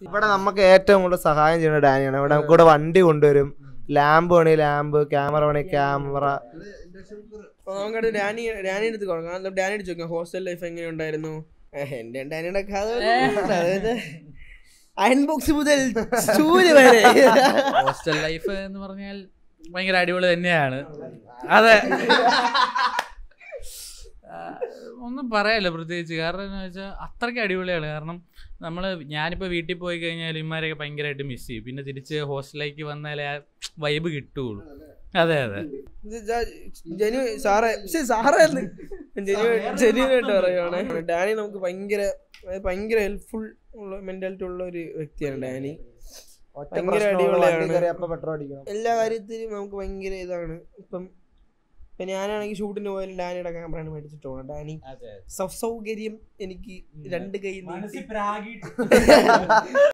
ഇവിടെ നമുക്ക് ഏറ്റവും കൂടുതൽ സഹായം ചെയ്യുന്ന ഡാനിയാണ് ഇവിടെ നമുക്ക് ഇവിടെ വണ്ടി കൊണ്ടുവരും ലാമ്പ് വേണമെങ്കിൽ ലാമ്പ് ക്യാമറ വേണമെങ്കിൽ ക്യാമറ അപ്പൊ നമുക്കത് ഡാനി ഡാനി എടുത്ത് കൊടുക്കാം കാരണം ഡാനി എടുത്ത് നോക്കാം ഹോസ്റ്റൽ ലൈഫ് എങ്ങനെ ഉണ്ടായിരുന്നു ഏഹ്, എന്റെ ഡാനിയുടെ കഥ അതായത് അയൺ ബോക്സ് മുതൽ ചൂല് വരെ ഹോസ്റ്റൽ ലൈഫ് എന്ന് പറഞ്ഞാൽ ഭയങ്കര അടിപൊളി തന്നെയാണ് അതെ ആ, ഒന്നും പറയാല്ല പ്രത്യേകിച്ച് കാരണം എന്ന് വെച്ചാൽ അത്രയ്ക്ക് അടിപൊളിയാണ് കാരണം നമ്മൾ ഞാനിപ്പോൾ വീട്ടിൽ പോയി കഴിഞ്ഞാൽ ഇമാരെയൊക്കെ ഭയങ്കരമായിട്ട് മിസ് ചെയ്യും പിന്നെ തിരിച്ച് ഹോസ്റ്റലിലേക്ക് വന്നാലേ ആ വൈബ് കിട്ടുകയുള്ളൂ അതെ അതെ ജനു സാറേ പക്ഷെ സാറേ ജനു ജനുവായിട്ട് പറയുവാണ് ഡാനി നമുക്ക് ഭയങ്കര അതായത് ഭയങ്കര ഹെൽപ്ഫുൾ ഉള്ള മെന്റാലിറ്റി ഉള്ള ഒരു വ്യക്തിയാണ് ഡാനി ഒറ്റ ഭയങ്കര പ്രശ്നമുള്ളൂ, വണ്ടി അടിപൊളിയാണ്. കയറി അപ്പൊ പെട്രോൾ അടിക്കണം എല്ലാ കാര്യത്തിലും നമുക്ക് ഭയങ്കര ഇതാണ് ഇപ്പം ഇപ്പൊ ഞാനാണെങ്കിൽ ഷൂട്ടിന് പോയാലും ഡാനിയുടെ ക്യാമറയാണ് മേടിച്ചിട്ട് പോകണം ഡാനി സൗകര്യം എനിക്ക് രണ്ട് കൈ നീട്ടി